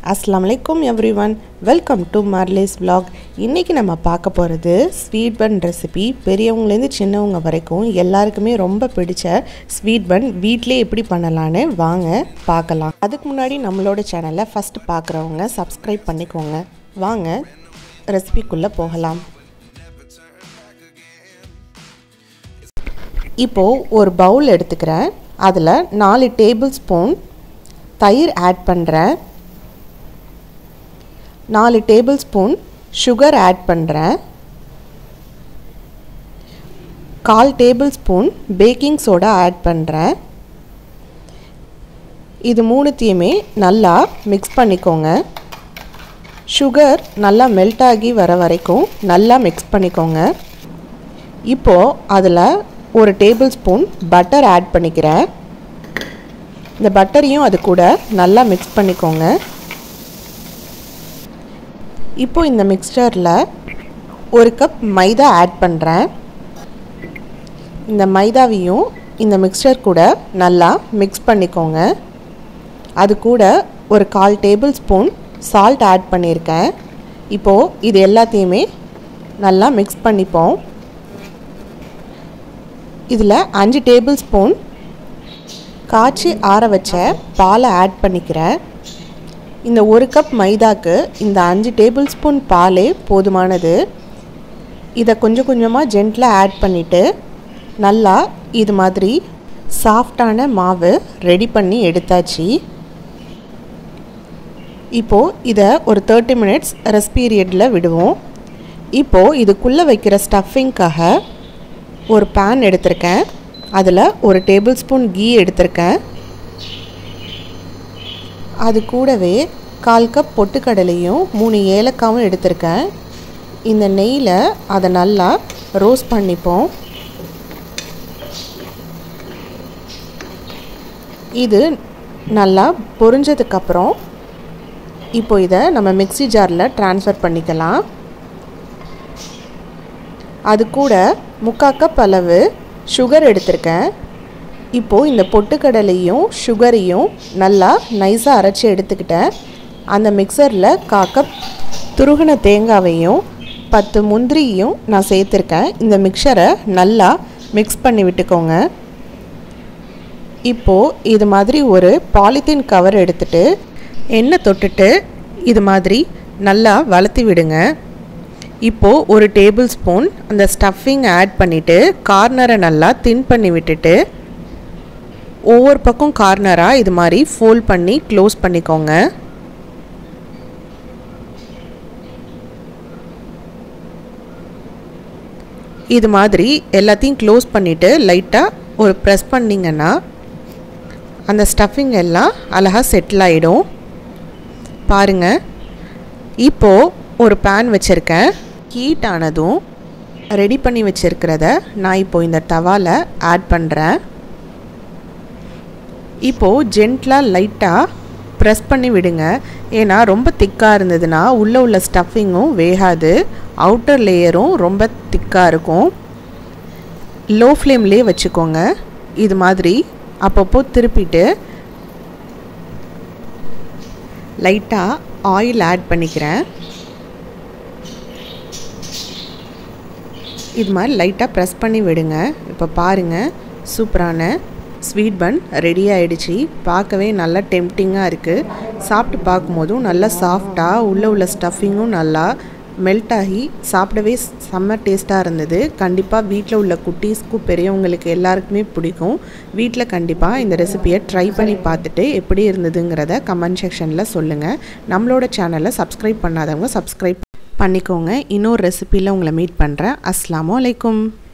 அஸ்லாம் வலைக்கும் everyone welcome to மார்லேஸ் vlog இன்றைக்கி நம்ம பார்க்க போகிறது ஸ்வீட் பன் ரெசிபி பெரியவங்கலேருந்து சின்னவங்க வரைக்கும் எல்லாருக்குமே ரொம்ப பிடிச்ச ஸ்வீட் பன் வீட்டிலே எப்படி பண்ணலான்னு வாங்க பார்க்கலாம் அதுக்கு முன்னாடி நம்மளோட சேனலை ஃபஸ்ட்டு பார்க்குறவங்க சப்ஸ்கிரைப் பண்ணிக்கோங்க வாங்க ரெசிபிக்குள்ளே போகலாம் இப்போது ஒரு பவுல் எடுத்துக்கிறேன் அதில் நாலு டேபிள் ஸ்பூன் தயிர் ஆட் பண்ணுறேன் நாலு டேபிள் ஸ்பூன் சுகர் ஆட் பண்ணுறேன் கால் tablespoon baking soda add பண்ணுறேன் இது மூணுத்தையுமே நல்லா மிக்ஸ் பண்ணிக்கோங்க சுகர் நல்லா மெல்ட் ஆகி வர வரைக்கும் நல்லா மிக்ஸ் பண்ணிக்கோங்க இப்போது அதில் ஒரு டேபிள் ஸ்பூன் பட்டர் ஆட் பண்ணிக்கிறேன் இந்த பட்டரையும் அது கூட நல்லா மிக்ஸ் பண்ணிக்கோங்க இப்போ இந்த மிக்ஸ்டரில் ஒரு கப் மைதா ஆட் பண்ணுறேன் இந்த மைதாவையும் இந்த மிக்ஸ்டர் கூட நல்லா மிக்ஸ் பண்ணிக்கோங்க அது கூட ஒரு கால் டேபிள் ஸ்பூன் சால்ட் ஆட் பண்ணியிருக்கேன் இப்போது இது எல்லாத்தையுமே நல்லா மிக்ஸ் பண்ணிப்போம் இதில் அஞ்சு டேபிள் ஸ்பூன் காய்ச்சி ஆற வச்ச பாலை ஆட் பண்ணிக்கிறேன் இந்த ஒரு கப் மைதாக்கு இந்த அஞ்சு டேபிள் ஸ்பூன் பாலே போதுமானது இதை கொஞ்சம் கொஞ்சமாக ஜென்டில் ஆட் பண்ணிவிட்டு நல்லா இது மாதிரி சாஃப்டான மாவு ரெடி பண்ணி எடுத்தாச்சு இப்போது இதை ஒரு தேர்ட்டி மினிட்ஸ் ரெஸ்ட் பீரியடில் விடுவோம் இப்போது இதுக்குள்ளே வைக்கிற ஸ்டஃபிங்க்காக ஒரு பேன் எடுத்திருக்கேன் அதில் ஒரு டேபிள் ஸ்பூன் கீ எடுத்திருக்கேன் அது கூடவே கால் கப் பொட்டுக்கடலையும் மூணு ஏலக்காவும் எடுத்திருக்கேன் இந்த நெய்யில் அதை நல்லா ரோஸ்ட் பண்ணிப்போம் இது நல்லா பொரிஞ்சதுக்கப்புறம் இப்போ இதை நம்ம மிக்சி ஜாரில் ட்ரான்ஸ்ஃபர் பண்ணிக்கலாம் அது கூட முக்கால் கப் அளவு சுகர் எடுத்திருக்கேன் இப்போது இந்த பொட்டுக்கடலையும் சுகரையும் நல்லா நைஸாக அரைச்சி எடுத்துக்கிட்டேன் அந்த மிக்சரில் கா கப் துருகின தேங்காவையும் பத்து முந்திரியும் நான் சேர்த்துருக்கேன் இந்த மிக்சரை நல்லா மிக்ஸ் பண்ணி விட்டுக்கோங்க இப்போது இது மாதிரி ஒரு பாலித்தீன் கவர் எடுத்துட்டு எண்ணெய் தொட்டுட்டு இது மாதிரி நல்லா வளர்த்தி விடுங்க இப்போது ஒரு டேபிள் ஸ்பூன் அந்த ஸ்டஃபிங் ஆட் பண்ணிவிட்டு கார்னரை நல்லா தின் பண்ணி விட்டுட்டு ஒவ்வொரு பக்கம் கார்னராக இது மாதிரி ஃபோல்ட் பண்ணி க்ளோஸ் பண்ணிக்கோங்க இது மாதிரி எல்லாத்தையும் க்ளோஸ் பண்ணிவிட்டு லைட்டாக ஒரு ப்ரெஸ் பண்ணிங்கன்னா அந்த ஸ்டஃபிங் எல்லாம் அழகாக செட்டில் ஆகிடும் பாருங்கள் இப்போது ஒரு பேன் வச்சுருக்கேன் ஹீட் ஆனதும் ரெடி பண்ணி வச்சுருக்கிறத நான் இப்போது இந்த தவாவில் ஆட் பண்ணுறேன் இப்போது ஜென்ட்லாக லைட்டாக ப்ரெஸ் பண்ணி விடுங்க ஏன்னா ரொம்ப திக்காக இருந்ததுன்னா உள்ளே உள்ள ஸ்டஃபிங்கும் வேகாது அவுட்டர் லேயரும் ரொம்ப திக்காக இருக்கும் லோ ஃப்ளேம்லேயே வச்சுக்கோங்க இது மாதிரி அப்பப்போ திருப்பிட்டு லைட்டாக ஆயில் ஆட் பண்ணிக்கிறேன் இது மாதிரி லைட்டாக ப்ரெஸ் பண்ணி விடுங்க இப்போ பாருங்கள் சூப்பரான ஸ்வீட் பன் ரெடி ஆகிடுச்சு பார்க்கவே நல்லா டெம்டிங்காக இருக்குது சாப்பிட்டு பார்க்கும்போதும் நல்லா சாஃப்டாக உள்ளே உள்ள ஸ்டஃபிங்கும் நல்லா மெல்ட் ஆகி சாப்பிடவே செம்ம டேஸ்ட்டாக இருந்தது கண்டிப்பாக வீட்டில் உள்ள குட்டீஸ்க்கும் பெரியவங்களுக்கு எல்லாருக்குமே பிடிக்கும் வீட்டில் கண்டிப்பாக இந்த ரெசிபியை ட்ரை பண்ணி பார்த்துட்டு எப்படி இருந்ததுங்கிறத கமெண்ட் செக்ஷனில் சொல்லுங்கள் நம்மளோட சேனலை சப்ஸ்கிரைப் பண்ணாதவங்க சப்ஸ்கிரைப் பண்ணிக்கோங்க இன்னொரு ரெசிப்பியில் உங்களை மீட் பண்ணுறேன் அஸ்லாம் வலைக்கும்